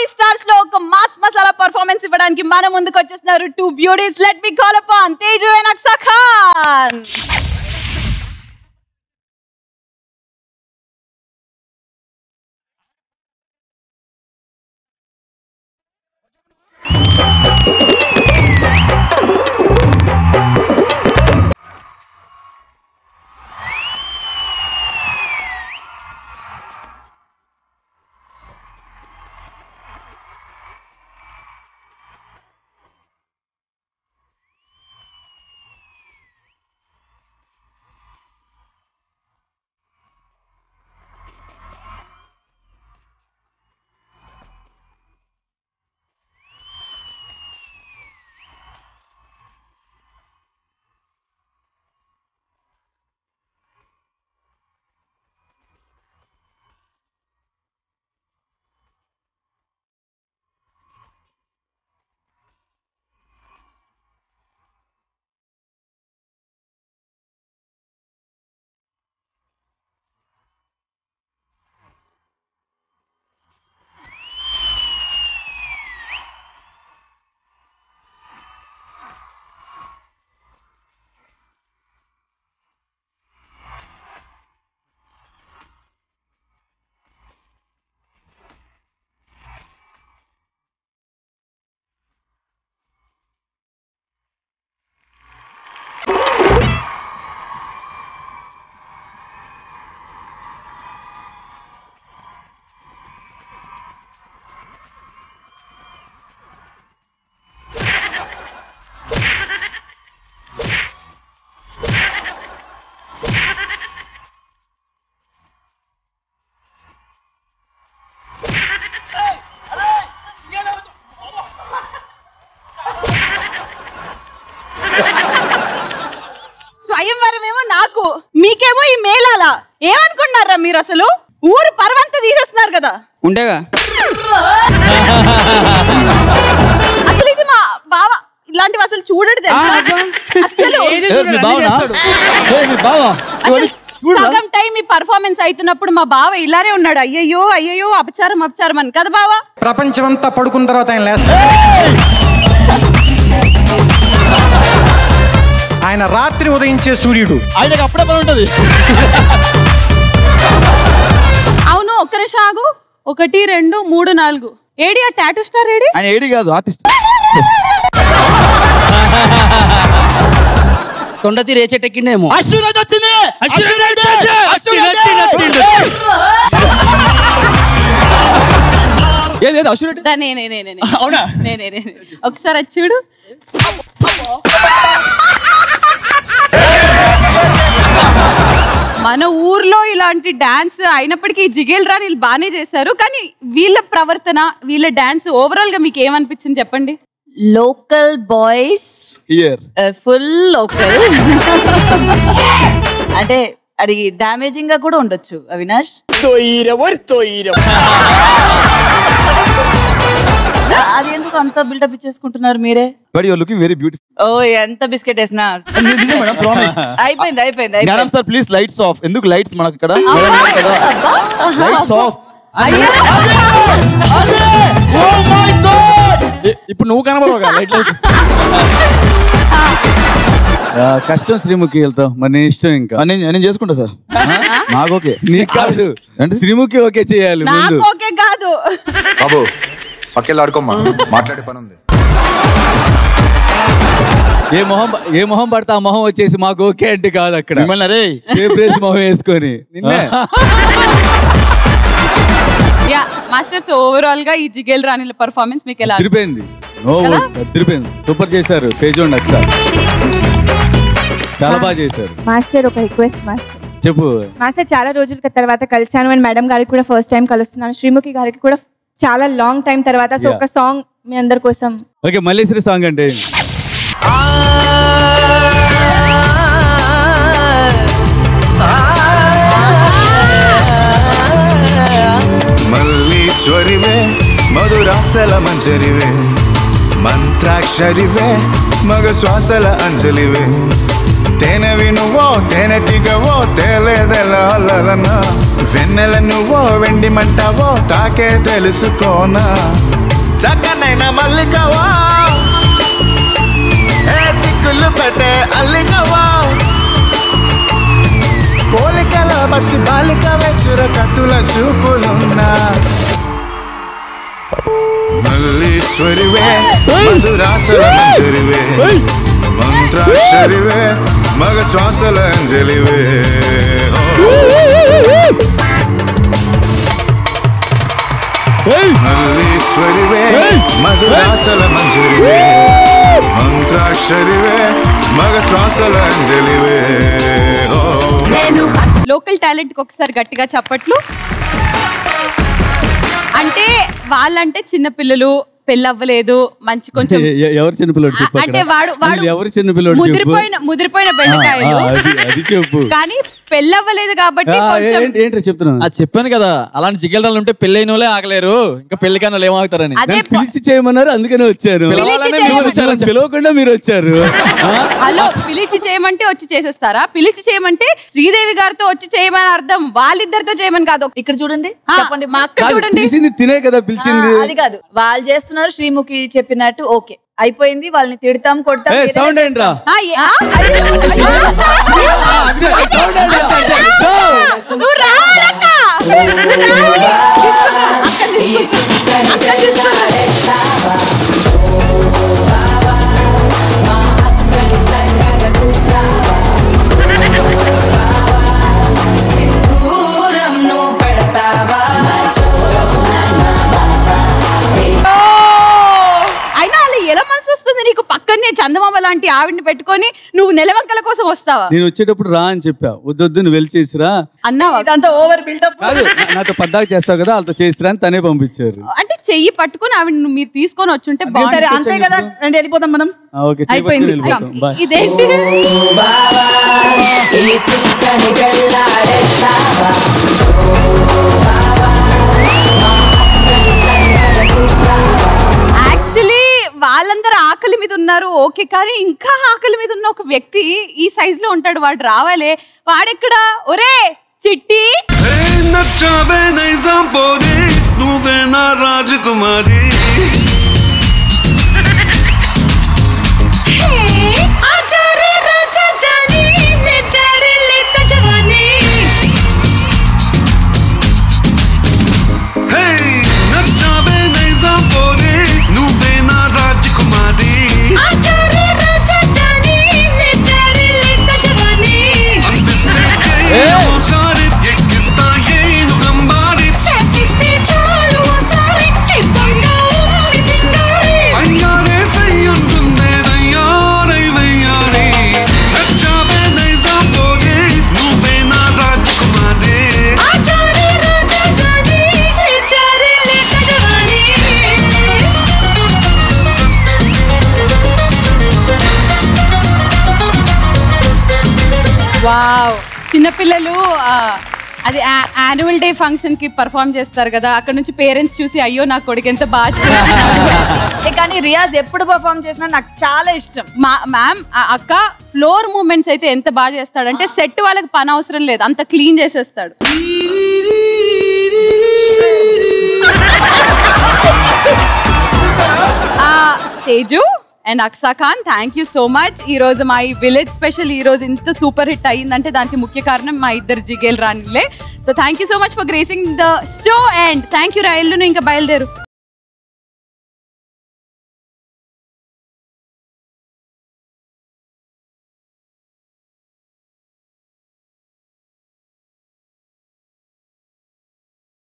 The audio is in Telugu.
స్టార్స్ లో ఒక మాస్ మసాలా పర్ఫార్మెన్స్ ఇవ్వడానికి మన ముందుకు వచ్చేస్తున్నారు two beauties let me call upon Teju and Aksa Khan స్వయంవరం ఏమో నాకు మీకేమో ఈ మేళాల ఏమనుకున్నారా మీరు అసలు ఊరు పర్వంత తీసేస్తున్నారు కదా ఉండేగా అసలు ఇది మా బావ ఇలాంటివి అసలు చూడడు తెలుసా అసలు ఎవరు మీ బావనా ఏ, మీ బావ అసలు సగం టైం ఈ పర్ఫార్మెన్స్ అవుతున్నప్పుడు మా బావ ఇలానే ఉన్నాడు అయ్యయ్యో అయ్యయ్యో అపచారం అపచారం అని కదా బావ ప్రపంచమంతా పడుకున్న తర్వాత ఆయన లేస్తాడు ఆయన రాత్రి ఉదయించే సూర్యుడు ఆయనకి అప్పుడే పని ఉంటది అవును ఒక్క నిమిషం ఆగు ఒకటి రెండు మూడు నాలుగు ఏడి ఆ టాటూ స్టార్ ఏడి ఆయన ఏడి కాదు ఆర్టిస్ట్ తొండ తీరు ఏ చెట్టు ఎక్కిండేమో అశ్విన్ వచ్చింది అశ్విన్ రెడ్డి! అశ్విన్ రెడ్డి! అశ్విన్ రెడ్డి! ఏది ఏది అశ్విన్ రెడ్డి దా, నేనే నేనే నేనే. అవునా నేనే నేనే ఒకసారి అది చూడు మన ఊర్లో ఇలాంటి డాన్స్ అయినప్పటికీ జిగేల్ రాని వీళ్ళు బాగానే చేశారు కానీ వీళ్ళ ప్రవర్తన వీళ్ళ డాన్స్ ఓవరాల్ గా మీకు ఏమనిపించింది చెప్పండి local boys year full local అంటే అది డామేజింగ్ గా కూడా ఉండొచ్చు అవినాష్ అది ఎందుకు అంత బిల్డప్ ఇచ్చేసుకుంటున్నారు మీరే but your looking very beautiful ఓ ఎంత బిస్కెట్ వేసినా మేడం ప్రామిస్ అయిపోయింది అయిపోయింది జ్ఞానం అయిపోయింది సార్ ప్లీజ్ లైట్స్ ఆఫ్ ఎందుకు లైట్స్ మనకి ఇక్కడ లైట్స్ ఆఫ్ ఇప్పుడు నువ్వు కనబడవు లైట్ లైట్ కష్టం శ్రీముఖి వెళ్తావు మరి నీ ఇష్టం ఇంకా నేను నేను చేసుకుంటా సార్ నాకు ఓకే నీకు కాదు అంటే శ్రీముఖి ఓకే చేయాలి ముందు నాకు ఓకే కాదు బాబు పక్కెళ్ళి ఆడుకోమ్మా మాట్లాడే పని ఉంది ఏ మొహం ప- ఏ మొహం పడితే ఆ మొహం వచ్చేసి మాకు ఓకే అంటే కాదు అక్కడ మిమ్మల్ని అరే పేపరేసి మొహం వేసుకొని యా మాస్టర్స్ ఓవరాల్ గా ఈ జిగేల్ రాణిల పర్ఫార్మెన్స్ మీకు ఎలా అదిరిపోయింది నో వర్డ్స్ అదిరిపోయింది సూపర్ చేశారు తేజోండి అచ్చా చాలా బాగా చేశారు మాస్టర్ ఒక రిక్వెస్ట్ మాస్టర్ చెప్పు మాస్టర్ చాలా రోజుల తర్వాత కలిశాను అండ్ మేడం గారికి కూడా ఫస్ట్ టైం కలుస్తున్నాను శ్రీముఖి గారికి కూడా చాలా లాంగ్ టైం తర్వాత సో Yeah. ఒక సాంగ్ మీ అందరి కోసం ఓకే మల్లేశ్వరి సాంగ్ అంటే మల్లీశ్వరివే మధురాసల మంజరివే మంత్రాక్షరివే మగ శ్వాసల అంజలివే తేనెవి నువ్వో తేనెటిగవో తేలేదెలనా వెన్నెల నువ్వో వెండి మంటావో తాకే తెలుసుకోనా చక్కనైన మల్లికవా ఏ చిక్కులు పెట్టే అల్లికవా పోలికల బస్సు బాలిక వేసుర కత్తుల చూపులున్నా మల్లీశ్వరివే మధురాసల మంజరివే మంత్రాక్షరివే మగ శ్వాసల అంజలివే మల్లీశ్వరివే మధురాసల మంజరివే మంత్రాక్షరివే మగ శ్వాసల అంజలివే ఓ లోకల్ టాలెంట్ కి ఒకసారి గట్టిగా చప్పట్లు అంటే వాళ్ళంటే చిన్న పిల్లలు పెళ్ళవ్వలేదు మంచి కొంచెం ఎ- ఎ- ఎవరు చిన్నపిల్లడు చెప్పు అక్కడ. అంటే వాడు వాడు అసలు ఎవరు చిన్నపిల్లడు చెప్పు ముదిరిపోయిన ముదిరిపోయిన ఆ, బెండకాయలు ఆ, అది అది చెప్పు కానీ పెళ్ళవ్వలేదు కాబట్టి ఆ, కొంచెం ఏంటి ఏంటి చెప్తున్నాను అది చెప్పాను కదా అలాంటి జిగేల్ ఉంటే పెళ్ళైన వాళ్ళే ఆగలేరు ఇంకా పెళ్లి కానీ వాళ్ళు ఏమాగుతారని అదే నన్ను పిలిచి చేయమన్నారు అందుకనే వచ్చాను పిలవాలనే పిలిచి మీరు చేయమని- నన్ను పిలవకుండా మీరు వచ్చారు ఆ? హలో పిలిచి చేయమంటే వచ్చి చేసేస్తారా పిలిచి చేయమంటే శ్రీదేవి గారితో వచ్చి చేయమని అర్థం వాళ్ళిద్దరితో చేయమని కాదు ఇక్కడ చూడండి ఆ, చెప్పండి మా అక్క కాదు, చూడండి పిలిచింది తినే కదా పిలిచింది ఆ, అది కాదు వాళ్ళు చేస్తున్నారు శ్రీముఖి చెప్పినట్టు ఓకే అయిపోయింది వాళ్ళని తిడతాం కొడతాం ఏ ఏదైనా సౌండ్ ఏంట్రా ఆ, ఏ- ఆ, ఆ, అయ్యో, అయ్యో. సౌండ్ ఏంట్రా? సౌండ్. నువ్వు రా అక్క. నువ్వు రా. అక్కని తీసుకు- అక్కని తీసుకు- అయినా అలా ఎలా మనసు వస్తుంది నీకు పక్కనే చందమామ లాంటి ఆవిడ్ని పెట్టుకొని నువ్వు నెలవంకల కోసం వస్తావా నేను వచ్చేటప్పుడు రా అని చెప్పా వద్దొద్దు నువ్వు వెళ్ళి చేసిరా అన్నావా ఇదంతా ఓవర్ బిల్డప్ కాదు నా- నాతో పద్దాకు చేస్తావు కదా వాళ్ళతో చేసిరా అని తనే పంపించారు అంటే చెయ్యి పట్టుకొని ఆవిడ మీరు తీసుకొని వచ్చుంటే సరే బాగుంటుంది అంతే కదా రండి వెళ్ళిపోతాం మనం ఆ, ఓకే చేయబట్టి అయిపోయింది. వెళ్ళిపోతాం బాయ్ ఇదేంటి యాక్చువల్లీ వాళ్ళందరూ ఆకలి మీద ఉన్నారు ఓకే కానీ ఇంకా ఆకలి మీద ఉన్న ఒక వ్యక్తి ఈ సైజ్ లో ఉంటాడు వాడు రావాలే వాడెక్కడ ఒరే చిట్టి నచ్చావే నైజాం పోరి నువ్వే నా రాజకుమారి హే నచ్చావే నైజాం పోరి నువ్వే నా రాజకుమారి అందిస్తే ఓసారి ఎక్కిస్తా ఏను గంబారి అయ్యారే సయ్యంటుందే అయ్యారై వయ్యారే నచ్చావే నైజాం పోరి నువ్వే నా రాజకుమారి వావ్ చిన్నపిల్లలు ఆ, అది యాన్యువల్ డే ఫంక్షన్ కి పర్ఫామ్ చేస్తారు కదా అక్కడ నుంచి పేరెంట్స్ చూసి అయ్యో నా కొడుకు ఎంత బాగా చేశాడు." ఏ, కానీ రియాజ్ ఎప్పుడు పర్ఫామ్ చేసినా నాకు చాలా ఇష్టం మా మ్యామ్ ఆ అక్క ఫ్లోర్ మూమెంట్స్ అయితే ఎంత బాగా చేస్తాడంటే సెట్ వాళ్ళకి పని అవసరం లేదు అంత క్లీన్ చేసేస్తాడు ఆ, Teju and Aksa Khan thank you so much ఈ రోజు మా ఈ విలేజ్ స్పెషల్ ఈ రోజు ఇంత సూపర్ హిట్ అయ్యిందంటే దానికి ముఖ్య కారణం మా ఇద్దరు జిగేల్ రానిలే so thank you so much for gracing the show and thank you రైల్ను ఇంకా బయలుదేరు